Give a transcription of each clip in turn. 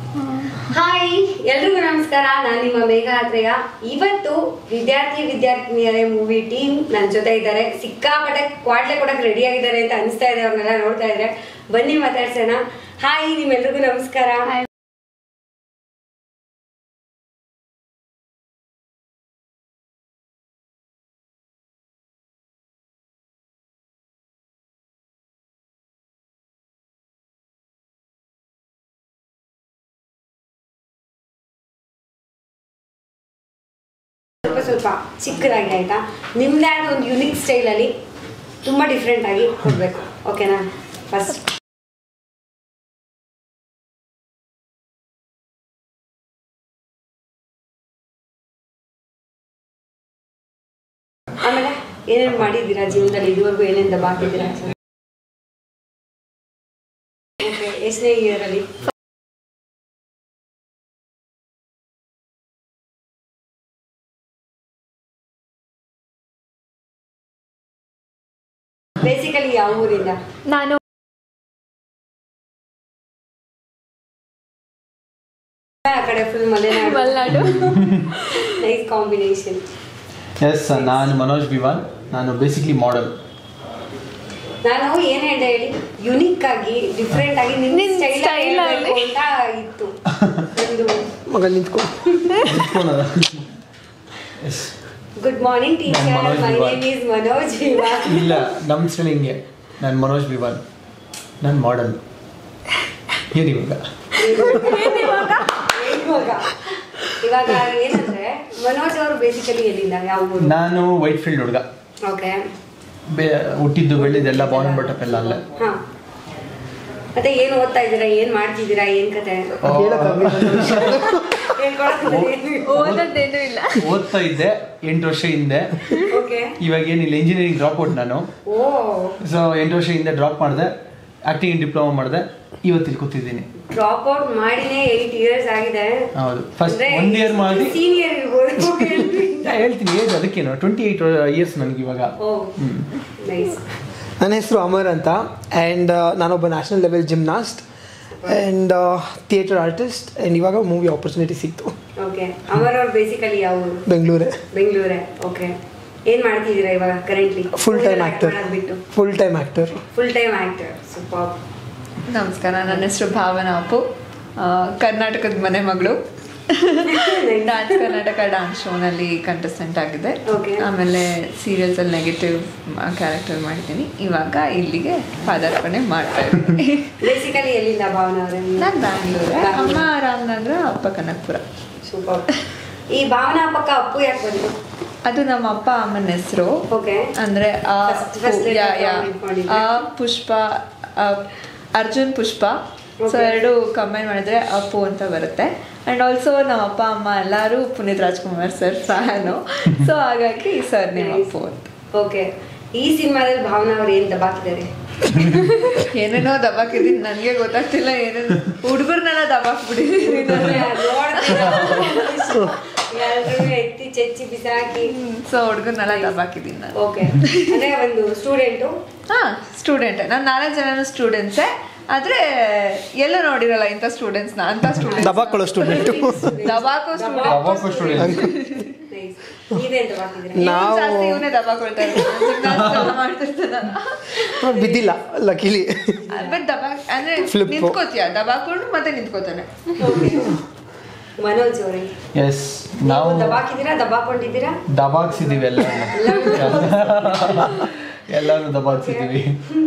Hi ಎಲ್ರಿಗೂ ನಮಸ್ಕಾರ ನಾನು ನಿಮ್ಮ ಮೇಘ ಆತ್ರೇಯ ಇವತ್ತು ವಿದ್ಯಾರ್ಥಿ ವಿದ್ಯಾರ್ಥಿನಿಯರೇ ಮೂವಿ ಟೀಮ್ ನನ್ನ ಜೊತೆ ಇದ್ದಾರೆ ಸಿಕ್ಕಾಪಟ್ಟೆ ಕ್ವಾಡ್ಲೆ ಕೊಡಕ್ ರೆಡಿ ಆಗಿದ್ದಾರೆ ಅಂತ ಅನಿಸ್ತಾ ಇದೆ ಅವ್ರನ್ನೆಲ್ಲ ನೋಡ್ತಾ ಇದ್ರೆ ಬನ್ನಿ ಮಾತಾಡ್ಸೋಣ ಹಾಯ್ ನಿಮ್ಮೆಲ್ರಿಗೂ ನಮಸ್ಕಾರ ಸ್ವಲ್ಪ ಸ್ವಲ್ಪ ಚಿಕ್ಕದಾಗಿ ಆಯ್ತಾ ನಿಮ್ದೇ ಆದ ಒಂದು ಯುನಿಕ್ ಸ್ಟೈಲಲ್ಲಿ ತುಂಬಾ ಡಿಫ್ರೆಂಟ್ ಆಗಿ ಕೊಡ್ಬೇಕು ಓಕೆನಾ ಫಸ್ಟ್ ಆಮೇಲೆ ಏನೇನು ಮಾಡಿದ್ದೀರಾ ಜೀವನದಲ್ಲಿ ಇದುವರೆಗೂ ಏನೇನು ದಬಾಕಿದ್ದೀರಾ ಓಕೆ ಎಷ್ಟನೇ ಇಯರಲ್ಲಿ ಬೇಸಿಕಲಿ ಯಾವ ಊರಿಂದ ನಾನು ಆ ಕಡೆ full Malenadu Malnad nice combination yes ನಾನು ಮನೋಜ್ ಬಿವಾನ್ ನಾನು ಬೇಸಿಕ್ಲಿ ಮಾಡೆಲ್ ನಾನು ಏನ್ ಹೇಳ್ದೆ ಹೇಳಿ ಯುನಿಕ್ ಆಗಿ ಡಿಫ್ರೆಂಟ್ ಆಗಿ ನಿಮ್ ನಿನ್ ಸ್ಟೈಲ್ style ಅಲ್ಲಿ. ಅಂತ ಇತ್ತು ನಿಮ್ದು ಮಗ ನಿಂತ್ಕೊ yes good morning teacher Manoj my Vivan. Name is Manoj Vivan ಇಲ್ಲ ನಮ್ಮ ಸ್ಟೈಲ್ ಹಿಂಗೆ ನಾನು ಮನೋಜ್ ಬಿವಾನ್ ನಾನು ಮಾಡೆಲ್ ಏನು ಇವಾಗ ಇವಾಗ ಇವಾಗ ಏನಂದ್ರೆ ಮನೋಜ್ ಅವರು ಬೇಸಿಕಲಿ ಎಲ್ಲಿಂದ ಯಾವ ಊರು ನಾನು ವೈಟ್ ಫೀಲ್ಡ್ ಹುಡುಗ ಓಕೆ ಬೇ ಹುಟ್ಟಿದ್ದು ಬೆಳೆದೆಲ್ಲ ಬಾವನ್ ಬಟಪ್ ಎಲ್ಲ ಅಲ್ಲೇ ಹಾ ಮತ್ತೆ ಏನ್ ಓದ್ತಾ ಇದ್ದೀರಾ ಏನ್ ಮಾಡ್ತಿದ್ದೀರಾ ಏನ್ ಕತೆ ಓದೋದೇನು ಇಲ್ಲ ಓದ್ತಾ ಇದ್ದೆ ಎಂಟು ವರ್ಷ ಹಿಂದೆ ಓಕೆ ಇವಾಗ ಏನಿಲ್ಲ ಇಂಜಿನಿಯರಿಂಗ್ ಡ್ರಾಪ್ ಔಟ್ ನಾನು ಓ ಸೊ ಎಂಟು ವರ್ಷ ಹಿಂದೆ ಡ್ರಾಪ್ ಮಾಡಿದೆ ಆ್ಯಕ್ಟಿಂಗ್ ಡಿಪ್ಲೊಮಾ ಮಾಡಿದೆ ಇವತ್ತು ಇಲ್ಲಿ ಕೂತಿದ್ದೀನಿ ಡ್ರಾಪ್ ಔಟ್ ಮಾಡಿನೇ ಏಟ್ ಇಯರ್ಸ್ ಆಗಿದೆ ಹೌದು ಫಸ್ಟ್ ಒನ್ ಇಯರ್ ಮಾಡಿ ಸೀನಿಯರ್ ಇರ್ಬೋದು ಇಲ್ಲ, ಹೇಳ್ತೀನಿ ಏಜ್ ಅದಕ್ಕೇನು ಟ್ವೆಂಟಿ ಏಯ್ಟ್ ಇಯರ್ಸ್ ನನಗೆ ಇವಾಗ ಓ ಹ್ಮ್. ನೈಸ್ ನನ್ನ ಹೆಸರು ಅಮರ್ ಅಂತ ಆ್ಯಂಡ್ ನಾನೊಬ್ಬ national level gymnast and theatre artist and ಇವಾಗ ಮೂವಿ ಆಪರ್ಚುನಿಟಿ ಸಿಕ್ತು ಓಕೆ ಅಮರ್ ಅವ್ರು ಬೇಸಿಕಲಿ ಯಾವ ಊರು ಬೆಂಗಳೂರೇ ಬೆಂಗಳೂರೇ ಓಕೆ ಏನ್ ಮಾಡ್ತಿದ್ದೀರಾ ಇವಾಗ ಕರೆಂಟ್ಲಿ ಫುಲ್ ಟೈಮ್ ಆ್ಯಕ್ಟರ್ ಬಿಟ್ಟು full time actor full time actor super ನಮಸ್ಕಾರ ನನ್ನ ಹೆಸರು ಭಾವನಾ ಅಪ್ಪು ಆ, ಕರ್ನಾಟಕದ ಮನೆ ಮಗಳು ಡಾನ್ಸ್ ಕರ್ನಾಟಕ ಡಾನ್ಸ್ ಶೋನಲ್ಲಿ ಕಂಟೆಸ್ಟೆಂಟ್ ಆಗಿದೆ Okay. ಆಮೇಲೆ ಸೀರಿಯಲ್ಸ್ ಅಲ್ಲಿ ನೆಗೆಟಿವ್ ಕ್ಯಾರೆಕ್ಟರ್ ಮಾಡಿದ್ದೀನಿ ಇವಾಗ ಇಲ್ಲಿಗೆ ಪಾದಾರ್ಪಣೆ ಮಾಡ್ತಾ ಇದ್ದೀನಿ ಬೇಸಿಕಲಿ ಎಲ್ಲಿಂದ ಭಾವನಾ ಅವರೇ ನಾನು ಬ್ಯಾಂಗ್ಳೂರು ಅಮ್ಮ ರಾಮನಗರ ಅಪ್ಪ ಕನಕಪುರ ಸೂಪರ್ ಈ ಭಾವನಾ ಪಕ್ಕ ಅಪ್ಪು ಯಾಕೆ ಬಂತು ಅದು ನಮ್ಮ ಅಪ್ಪ ಅಮ್ಮನ ಹೆಸರು ಓಕೆ ಅಂದ್ರೆ ಆ First- first ಪು- letter ಯಾ- ಯಾ. comment ಮಾಡಿದ್ರೆ. ಆ ಪುಷ್ಪ ಆ, ಅರ್ಜುನ್ ಪುಷ್ಪ ಸೊ Okay. ಎರಡು ಕಂಬೈನ್ ಮಾಡಿದ್ರೆ ಅಪ್ಪು ಅಂತ ಬರುತ್ತೆ ಅಂಡ್ ಆಲ್ಸೋ ನಮ್ಮ ಅಪ್ಪ ಅಮ್ಮ ಎಲ್ಲರೂ Puneeth Rajkumar sir fan so ಹಾಗಾಗಿ ಸರ್ ನೇಮ್ ಅಪ್ಪು ಅಂತ ಓಕೆ ಈ ಸಿನಿಮಾದಲ್ಲಿ ಭಾವನಾ ಅವ್ರು ಏನ್ ದಬಾಕಿದ್ದಾರೆ ಏನೇನೋ ದಬಾಕಿದ್ದೀನಿ ನನಗೆ ಗೊತ್ತಾಗ್ತಿಲ್ಲ ಏನೇನು ಹುಡುಗರ್ನೆಲ್ಲ ದಬಾಕ್ಬಿಟ್ಟಿದ್ದೀನಿ ಎಲ್ರೂ ಎತ್ತಿ ಚೆಚ್ಚಿ ಬಿಸಾಕಿ ಸೊ ಹುಡುಗರ್ನೆಲ್ಲ ದಬಾಕಿದ್ದೀನಿ ನಾನು ಓಕೆ ಅಂದ್ರೆ ಒಂದು ಸ್ಟೂಡೆಂಟು ಹಾ ಸ್ಟೂಡೆಂಟ್ ನಾನು ನಾಲ್ಕು ಜನನು ಸ್ಟೂಡೆಂಟ್ಸೇ ಆದ್ರೆ ಎಲ್ಲ ನೋಡಿರಲ್ಲ ಇಂಥ ಸ್ಟೂಡೆಂಟ್ಸ್ನ ಅಂತ ಸ್ಟೂಡೆಂಟ್ಸ್ ದಬಾಕೊಳ್ಳೋ ಸ್ಟೂಡೆಂಟು ದಬಾಕೋ ಸ್ಟೂಡೆಂಟ್ ದಬಾಕೋ student. ನೀವೇನ್ ದಬಾಕಿದ್ದೀರಾ ನಾವು- ಜಾಸ್ತಿ ಇವನೇ ದಬಾಕೊಳ್ತಾ ಇರ್ತಾನೆ ಮಾಡ್ತಿರ್ತಾನಲ್ಲ ಬಿದ್ದಿಲ್ಲ ಲಕಿಲಿ ಬಟ್ ದಬಾಕ್ ಅಂದ್ರೆ Flip. ನಿಂತ್ಕೋತೀಯ ದಬಾಕೊಂಡು ಮತ್ತೆ ನಿಂತ್ಕೋತಾನೆ Okay. ಮನೋಜ್ ಅವರೇ ಎಸ್ ನಾವು ನಾವು ದಬಾಕಿದ್ದೀರಾ ದಬಾಕೊಂಡಿದ್ದೀರಾ ದಬಾಕ್ಸಿದೀವಿ ಎಲ್ಲ ಎಲ್ಲಾನು ದಬಾಕ್ಸಿದೀವಿ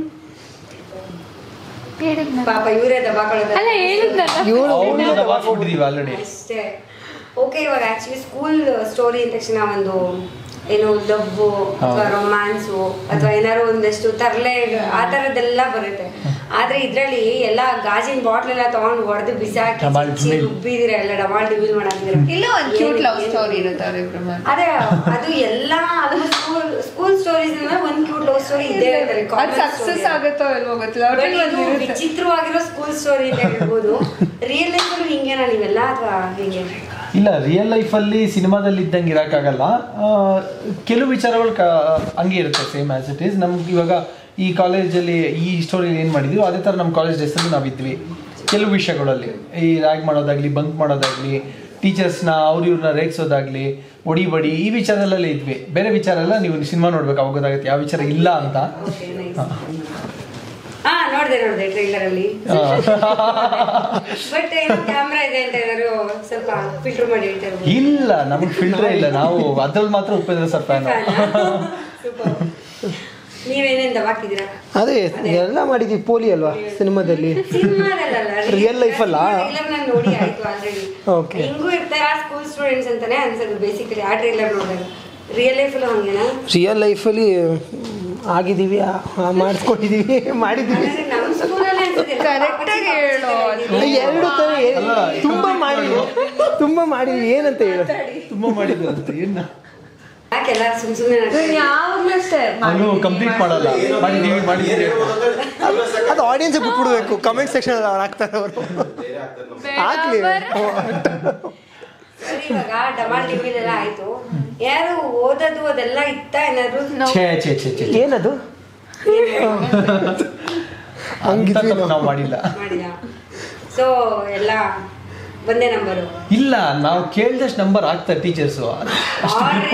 ಪಾಪ ಇವರೇ ದಬಾಕೊಳ್ಳೋದು ಅಲ್ಲ ಹೇಳಿದ್ನಲ್ಲ ಇವಳು ಅವ್ರನ್ನ ದಬಾಕ್ಬಿಟ್ಟಿದೀವಿ ಆಲ್ರೆಡಿ ಅಷ್ಟೇ ಓಕೆ ಇವಾಗ ಆಕ್ಚುಲಿ ಸ್ಕೂಲ್ ಸ್ಟೋರಿ ಅಂದ ತಕ್ಷಣ ಒಂದು ಏನು ಲವ್ ಅಥವಾ ರೊಮ್ಯಾನ್ಸು ಅಥವಾ ಏನಾದ್ರು ಒಂದಷ್ಟು ತರಲೆ ಆ ಥರದ್ದೆಲ್ಲ ಬರುತ್ತೆ ಆದ್ರೆ ಇದ್ರಲ್ಲಿ ಎಲ್ಲ ಗಾಜಿನ ಬಾಟ್ಲ್ ಎಲ್ಲ ತಗೊಂಡು ಹೊಡೆದು ಬಿಸಾಕಿ ಡಮಾಲ್ ಚಿಚ್ಚಿ ಡಿಮಿಲ್. ರುಬ್ಬಿದಿರ ಎಲ್ಲ ಡಮಾಲ್ ಡಿವಿಲ್ ಮಾಡಾಕಿದಿರ ಇಲ್ಲ ಒಂದು ಕ್ಯೂಟ್ ಲವ್ ಸ್ಟೋರಿ ಇರುತ್ತೆ ಅವ್ರಿಬ್ರು ಮಾಡಿ ಅದೇ ಅದು ಎಲ್ಲ ಅದು ಸ್ಕೂಲ್ ಸ್ಕೂಲ್ ಸ್ಟೋರೀಸ್ ಅಂದ್ರೆ ಒಂದ್ ಕ್ಯೂಟ್ ಲವ್ ಸ್ಟೋರಿ ಇದ್ದೇ ಇರ್ತಾರೆ ಅದು ಸಕ್ಸಸ್ ಆಗುತ್ತೋ ಇಲ್ವೋ ಗೊತ್ತಿಲ್ಲ But ಒಟ್ನಲ್ಲಿ ಇದು ಒಂದು ಇರುತ್ತೆ ವಿಚಿತ್ರವಾಗಿರೋ ಸ್ಕೂಲ್ ಸ್ಟೋರಿ ಅಂತ ಹೇಳ್ಬೋದು ರಿಯಲ್ ಲೈಫ್ ಅಲ್ಲಿ ಹಿಂಗೇನಾ ನೀವೆಲ್ಲ ಅಥವಾ ಹಿಂಗೆ ಇಲ್ಲ ರಿಯಲ್ ಲೈಫಲ್ಲಿ ಸಿನಿಮಾದಲ್ಲಿ ಇದ್ದಂಗೆ ಇರೋಕ್ಕಾಗಲ್ಲ ಆ, ಕೆಲವು ವಿಚಾರಗಳು ಕ ಹಂಗೆ ಇರುತ್ತೆ ಸೇಮ್ ಆಸ್ ಇಟ್ ಈಸ್ ನಮ್ಗೆ ಇವಾಗ ಈ ಕಾಲೇಜಲ್ಲಿ ಈ ಸ್ಟೋರಿಲಿ ಏನು ಮಾಡಿದ್ವಿ ಅದೇ ಥರ ನಮ್ಮ ಕಾಲೇಜ್ ಡೇಸಲ್ಲಿ ನಾವು ಇದ್ವಿ ಕೆಲವು ವಿಷಯಗಳಲ್ಲಿ ಈ ರ್ಯಾಗ್ ಮಾಡೋದಾಗ್ಲಿ ಬಂಕ್ ಮಾಡೋದಾಗ್ಲಿ ಟೀಚರ್ಸ್ನ ಅವ್ರು ಇವ್ರನ್ನ ರೇಗಿಸೋದಾಗ್ಲಿ ಒಡಿ ಬಡಿ ಈ ವಿಚಾರದಲ್ಲೇ ಇದ್ವಿ ಬೇರೆ ವಿಚಾರ ಎಲ್ಲ ನೀವು ಸಿನಿಮಾ ನೋಡ್ಬೇಕು ಅವಾಗ ಗೊತ್ತಾಗುತ್ತೆ ಯಾವ ವಿಚಾರ ಇಲ್ಲ ಅಂತ ಓಕೆ ನೈಸ್ ಹಾ ನೋಡಿದೆ ನೋಡಿದೆ ಟ್ರೈಲರ್ ಅಲ್ಲಿ ಬಟ್ ಏನೋ ಕ್ಯಾಮ್ರಾ ಇದೆ ಅಂತ ಏನಾದ್ರು ಸ್ವಲ್ಪ ಫಿಲ್ಟರ್ ಮಾಡಿ ಹೇಳ್ತಾರೆ ಇಲ್ಲ ನಮಗೆ ಫಿಲ್ಟರ್ ಇಲ್ಲ ನಾವು ಅದ್ರಲ್ಲಿ ಮಾತ್ರ ಉಪೇಂದ್ರ ಸರ್ ಫ್ಯಾನ್ ಸೂಪರ್ ನೀವೇನೇನ್ ದವಾಕಿದ್ದೀರಾ ಅದೇ ಎಲ್ಲ ಮಾಡಿದ್ವಿ ಪೋಲಿ ಅಲ್ವಾ ಸಿನಿಮಾದಲ್ಲಿ ಸಿನಿಮಾದಲ್ಲ Real life ಅಲ್ಲ? ನಾನು ನೋಡಿ ಆಯ್ತು ಆಲ್ರೆಡಿ Okay. ಹಿಂಗೂ ಇರ್ತಾರ ಸ್ಕೂಲ್ ಸ್ಟೂಡೆಂಟ್ಸ್ ಅಂತಾನೆ ಅನ್ಸೋದು ಬೇಸಿಕಲಿ ಆ ಟ್ರೈಲರ್ ನೋಡಿದಾಗ ರಿಯಲ್ ಲೈಫಲ್ಲೂ ಹಂಗೇನಾ ರಿಯಲ್ ಲೈಫಲ್ಲಿ ಆಗಿದ್ದೀವಿ ಆ- ಆ ಮಾಡಿಸ್ಕೊಂಡಿದ್ದೀವಿ ಮಾಡಿದ್ದೀವಿ ಅಂದ್ರೆ ನಮ್ಮ ಸ್ಕೂಲಲ್ಲೇ ಅನ್ಸುತ್ತೆ Correct ಆಗಿ ಹೇಳು. ಎರಡು ತರ ಏ- ಅಲ್ಲ, ತುಂಬಾ ಮಾಡಿದ್ವಿ ತುಂಬಾ ಮಾಡಿದ್ವಿ ಏನಂತ ಹೇಳು ತುಂಬಾ ಮಾಡಿದ್ರು ಅಂತ ಏನ ಯಾಕೆಲ್ಲ ಸುಮ್ ಸುಮ್ಮನೆ ಯಾವಾಗ್ಲೂ ಅಷ್ಟೇ ಅವನು ಕಂಪ್ಲೀಟ್ ಮಾಡಲ್ಲ ಮಾಡಿದೀವಿ ಮಾಡಿದೀವಿ ಅದು ಆಡಿಯನ್ಸ್ ಬಿಟ್ಬಿಡ್ಬೇಕು ಕಮೆಂಟ್ ಸೆಕ್ಷನ್ ಅಲ್ಲಿ ಅವ್ರು ಹಾಕ್ತಾರೆ ಅವರು ಆಗ್ಲಿ ಸರಿ ಇವಾಗ ಡಮಾಲ್ ಟಿವಿಲ್ ಎಲ್ಲ ಆಯ್ತು ಯಾರು ಓದೋದು ಅದೆಲ್ಲ ಇತ್ತ ಏನಾದ್ರು ಛೇ ಛೇ ಛೇ ಛೇ ಏನದು ಅಂತ ಹಂಗಿದ್ವಿ ತಪ್ಪು ನಾವು ಮಾಡಿಲ್ಲ ಮಾಡಿಲ್ಲ ಸೊ ಎಲ್ಲ ಒಂದೇ ನಂಬರು ಇಲ್ಲ ನಾವು ಕೇಳ್ದಷ್ಟು ನಂಬರ್ ಆಗ್ತಾರೆ ಟೀಚರ್ಸು ಅಷ್ಟು ಗ್ರಿಪ್ಪು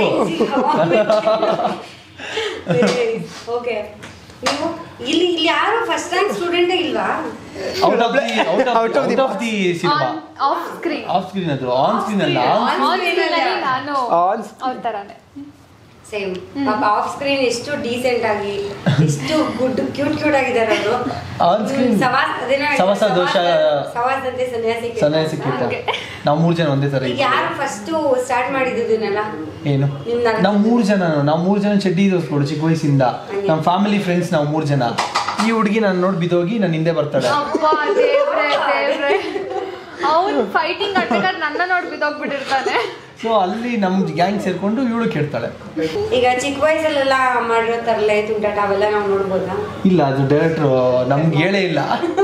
ಓಕೆ ನೀವು ಇಲ್ಲಿ ಇಲ್ಲಿ ಯಾರು ಫಸ್ಟ್ ರ್ಯಾಂಕ್ ಸ್ಟೂಡೆಂಟ್ ಇಲ್ವಾ out of the out Out of of the- of the cinema off screen off screen ಅದು ಆನ್ ಸ್ಕ್ರೀನ್ ಅಲ್ಲ ಆನ್ ಸ್ಕ್ರೀನ್ ಅಲ್ಲಿ ನಾನು ಆನ್ ಅವ್ರ ತರಾನೇ ಸೇಮ್ ಪಾಪ ಆಫ್ ಸ್ಕ್ರೀನ್ ಎಷ್ಟು ಡೀಸೆಂಟ್ ಆಗಿ ಎಷ್ಟು ಗುಡ್ ಕ್ಯೂಟ್ ಕ್ಯೂಟ್ ಆಗಿದ್ದಾರೆ ಅವರು ಆನ್ ಸ್ಕ್ರೀನ್ ಸವಾಸ್ ಅದೇನೋ ಸವಾಸ ದೋಷ ಸವಾಸಂತೆ ಸನ್ಯಾಸಿ ಸನ್ಯಾಸಿ ಕಿಟ್ಟ ನಾವು ಮೂರು ಜನ ಒಂದೇ ತರ ಈಗ ಇದ್ವಿ ಯಾರು ಫಸ್ಟ್ ಸ್ಟಾರ್ಟ್ ಮಾಡಿದ್ದನ್ನೆಲ್ಲ ಏನು ನಿಮ್ ನಾಲ್ಕು ನಾವು ಮೂರು ಜನ ನಾವು ಮೂರು ಜನ ಚಡ್ಡಿ ದೋಸ್ಗಳು ಚಿಕ್ಕ ವಯಸ್ಸಿಂದ ನಮ್ಮ ಫ್ಯಾಮಿಲಿ ಫ್ರೆಂಡ್ಸ್ ನಾವು ಮೂರು ಜನ ಈ ಹುಡುಗಿ ನಾನು ನೋಡಿ ಬಿದ್ದೋಗಿ ನನ್ನ ಹಿಂದೆ ಬರ್ತಾಳೆ ಅಪ್ಪ ದೇವ್ರೆ ದೇವ್ರೆ ಅವ್ನು ಫೈಟಿಂಗ್ ಆಡ್ಬೇಕಾದ್ರೆ ನನ್ನ ನೋಡಿ ಬಿದ್ದೋಗ್ಬಿಟ್ಟಿರ್ತಾನೆ ಸೊ ಅಲ್ಲಿ ನಮ್ ಗ್ಯಾಂಗ್ ಸೇರ್ಕೊಂಡು ಇವಳು ಕೆಡ್ತಾಳೆ ಈಗ ಚಿಕ್ಕ ವಯಸ್ಸಲ್ಲೆಲ್ಲ ಮಾಡಿರೋ ತರಲೆ ತುಂಟಾಟ ಅವೆಲ್ಲ ನಾವು ನೋಡ್ಬೋದಾ ಇಲ್ಲ ಅದು ಡೈರೆಕ್ಟ್ರು ನಮ್ಗೆ ಹೇಳೇ ಇಲ್ಲ